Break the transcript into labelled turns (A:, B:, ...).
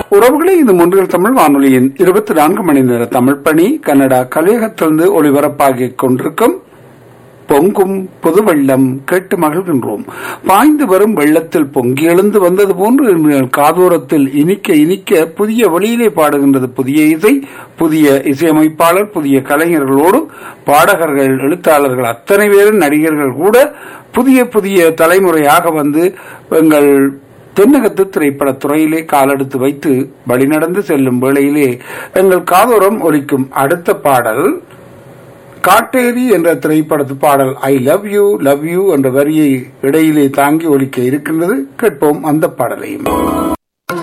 A: உறவுகளே இது முன்றில் தமிழ் வானொலியின் இருபத்தி நான்கு மணி நேர தமிழ் பணி கன்னடா கலையகத்திலிருந்து ஒளிபரப்பாகிக் கொண்டிருக்கும் பொங்கும் புது வெள்ளம் கேட்டு மகிழ்கின்றோம் பாய்ந்து வரும் வெள்ளத்தில் பொங்கி எழுந்து வந்தது போன்று எங்கள் காதோரத்தில் இனிக்க இனிக்க புதிய வழியிலே பாடுகின்றது புதிய இசை புதிய இசையமைப்பாளர் புதிய கலைஞர்களோடு பாடகர்கள் எழுத்தாளர்கள் அத்தனை பேரும் நடிகர்கள் கூட புதிய புதிய தலைமுறையாக வந்து எங்கள் தென்னகத்து திரைப்பட துறையிலே காலெடுத்து வைத்து வழிநடந்து செல்லும் வேளையிலே எங்கள் காதோரம் ஒலிக்கும் அடுத்த பாடல் காட்டேரி என்ற திரைப்படத்து பாடல் I love you love you என்ற வரியை இடையிலே தாங்கி ஒலிக்க இருக்கின்றது கேட்போம் அந்த பாடலையும்